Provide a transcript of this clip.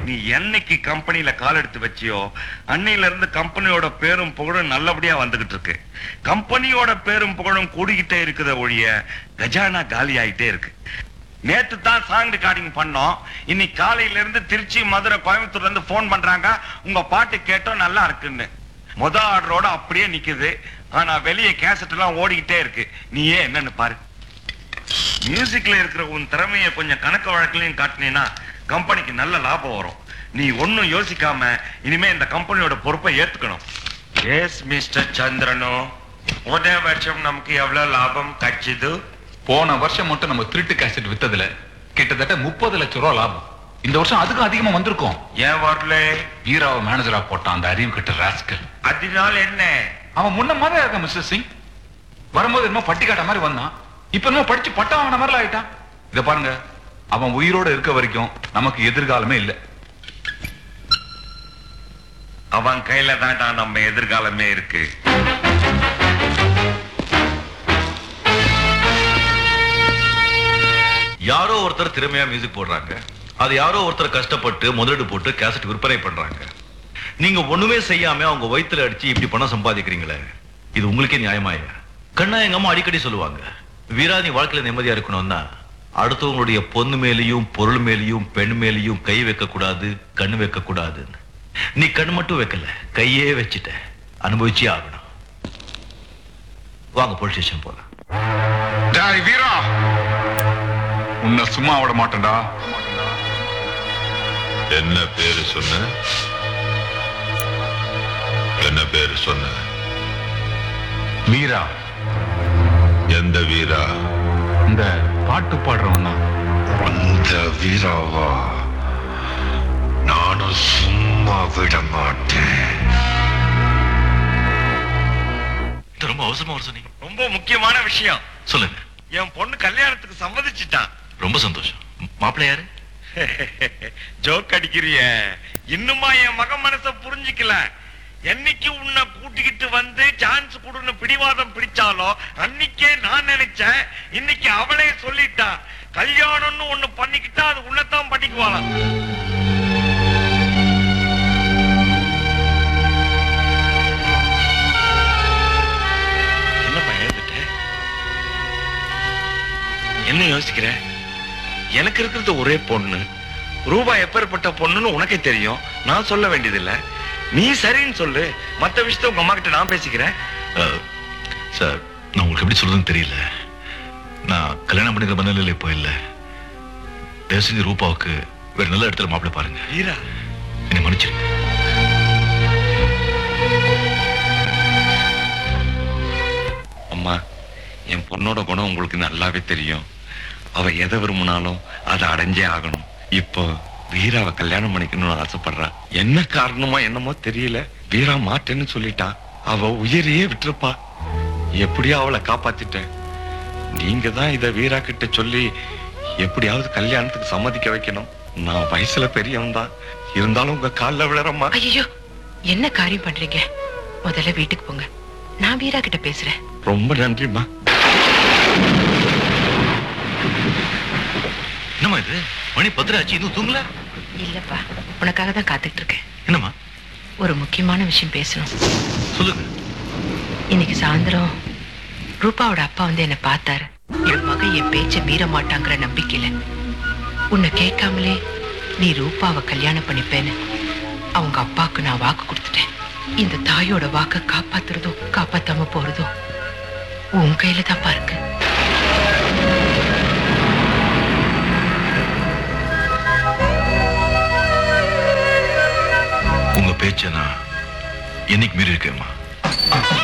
நீ என்னைக்கு கம்பெனில கால் எடுத்து வச்சியோ அன்னையில இருந்து கம்பெனியோட பேரும் புகழும் நல்லபடியா வந்துகிட்டு இருக்கு கம்பெனியோட பேரும் புகழும் கூடிக்கிட்டே இருக்குத ஒழிய கஜானா காலி ஆயிட்டே இருக்கு நேத்து தான் சாங் ரெக்கார்டிங் பண்ணோம் இன்னைக்கு காலையில இருந்து திருச்சி மதுரை கோயம்புத்தூர்ல இருந்து போன் பண்றாங்க உங்க பாட்டு கேட்டோம் நல்லா இருக்குன்னு முத ஆர்டரோட அப்படியே நிக்குது ஆனா வெளியே கேசட் எல்லாம் ஓடிக்கிட்டே இருக்கு நீயே என்னன்னு பாரு மியூசிக்ல இருக்கிற உன் திறமைய கொஞ்சம் கணக்கு வழக்குலயும் காட்டினீன்னா கம்பெனிக்கு நல்ல லாபம் வரும் நீ ஒன்னும் யோசிக்காம இனிமே இந்த கம்பெனியோட பொறுப்பை ஏத்துக்கணும் எஸ் மிஸ்டர் சந்திரனோ ஒரே வருஷம் நமக்கு எவ்வளவு லாபம் கட்சிது போன வருஷம் மட்டும் நம்ம திருட்டு கேசட் வித்ததுல கிட்டத்தட்ட முப்பது லட்சம் ரூபாய் லாபம் இந்த வருஷம் அதுக்கும் அதிகமா வந்திருக்கும் ஏன் வரல வீராவை மேனேஜரா போட்டான் அந்த அறிவு கிட்ட ராஸ்கல் அதனால என்ன அவன் முன்ன மாதிரி இருக்கான் மிஸ்டர் சிங் வரும்போது என்னமோ பட்டி காட்ட மாதிரி வந்தான் இப்ப என்னமோ படிச்சு பட்டம் வாங்கின மாதிரி ஆயிட்டான் இத பாருங்க அவன் உயிரோட இருக்க வரைக்கும் நமக்கு எதிர்காலமே இல்ல அவன் கையில தான்டா நம்ம எதிர்காலமே இருக்கு யாரோ ஒருத்தர் திறமையா மியூசிக் போடுறாங்க அது யாரோ ஒருத்தர் கஷ்டப்பட்டு முதலீடு போட்டு கேசட் விற்பனை பண்றாங்க நீங்க ஒண்ணுமே செய்யாம அவங்க வயித்துல அடிச்சு இப்படி பணம் சம்பாதிக்கிறீங்களே இது உங்களுக்கே நியாயமாயா கண்ணா எங்க அம்மா அடிக்கடி சொல்லுவாங்க வீரா நீ வாழ்க்கையில நிம்மதியா இருக்கணும்னா அடுத்தவங்களுடைய பொண்ணு மேலேயும் பொருள் மேலேயும் பெண் மேலேயும் கை வைக்க கூடாது கண்ணு வைக்க கூடாதுன்னு நீ கண் மட்டும் வைக்கல கையே வச்சுட்ட அனுபவிச்சே ஆகணும் வாங்க போலீஸ் ஸ்டேஷன் போலாம் டேய் வீரா உன்னை சும்மா விட மாட்டேன்டா என்ன பேரு சொன்ன என்ன பேரு சொன்ன வீரா எந்த வீரா இந்த பாட்டு பாடுறவன் தான் அந்த வீராவா நானும் சும்மா விட மாட்டேன் இது ரொம்ப அவசரமா வர சொன்னீங்க ரொம்ப முக்கியமான விஷயம் சொல்லுங்க என் பொண்ணு கல்யாணத்துக்கு சம்மதிச்சிட்டான் ரொம்ப சந்தோஷம் மாப்பிள்ளை யாரு ஜோக் அடிக்கிறிய இன்னுமா என் மகன் மனச புரிஞ்சுக்கல என்னைக்கு உன்னை கூட்டிக்கிட்டு வந்து சான்ஸ் கொடுன்னு பிடிவாதம் பிடிச்சாலோ அன்னைக்கே நான் நினைச்சேன் இன்னைக்கு அவளே சொல்லிட்டா கல்யாணம்னு ஒண்ணு பண்ணிக்கிட்டா அது உன்னதான் பண்ணிக்குவாளாம் என்னப்பா எழுந்துட்ட என்ன யோசிக்கிற எனக்கு இருக்கிறது ஒரே பொண்ணு ரூபா எப்பேற்பட்ட பொண்ணுன்னு உனக்கே தெரியும் நான் சொல்ல வேண்டியதில்லை நீ சரின்னு சொல்லு மத்த விஷயத்த உங்க அம்மா கிட்ட நான் பேசிக்கிறேன் அஹ், சார் நான் உங்களுக்கு எப்படி சொல்றதுன்னு தெரியல நான் கல்யாணம் பண்ணிக்கிற மனநிலை இப்போ இல்லை தயவு செஞ்சு ரூபாவுக்கு வேற நல்ல இடத்துல மாப்பிள்ளை பாருங்க வீரா என்னை மன்னிச்சிருங்க அம்மா என் பொண்ணோட குணம் உங்களுக்கு நல்லாவே தெரியும் அவ எதை விரும்பினாலும் அதை அடைஞ்சே ஆகணும் இப்போ வீராவை கல்யாணம் பண்ணிக்கணும்னு ஆசைப்படுறா என்ன காரணமோ என்னமோ தெரியல வீரா மாட்டேன்னு சொல்லிட்டா அவ உயிரையே விட்டுருப்பா எப்படியோ அவளை காப்பாத்திட்டேன் நீங்க தான் இத வீரா கிட்ட சொல்லி எப்படியாவது கல்யாணத்துக்கு சம்மதிக்க வைக்கணும் நான் வயசுல பெரியவன் தான் இருந்தாலும் உங்க கால்ல விழறம்மா ஐயோ என்ன காரியம் பண்றீங்க முதல்ல வீட்டுக்கு போங்க நான் வீரா கிட்ட பேசுறேன் ரொம்ப நன்றிம்மா என்னம்மா இது மணி பத்திர ஆச்சு இன்னும் தூங்கல இல்லப்பா உனக்காக தான் காத்துட்டு இருக்கேன் என்னம்மா ஒரு முக்கியமான விஷயம் பேசணும் சொல்லுங்க இன்னைக்கு சாயந்தரம் ரூபாவோட அப்பா வந்து என்ன பார்த்தாரு என் மகன் என் பேச்ச மீற மாட்டாங்கிற நம்பிக்கையில உன்னை கேட்காமலே நீ ரூபாவை கல்யாணம் பண்ணிப்பேன்னு அவங்க அப்பாவுக்கு நான் வாக்கு கொடுத்துட்டேன் இந்த தாயோட வாக்க காப்பாத்துறதோ காப்பாத்தாம போறதோ உன் கையில தான் இருக்கு உங்க பேச்ச நான் என்னைக்கு மீறி இருக்கேம்மா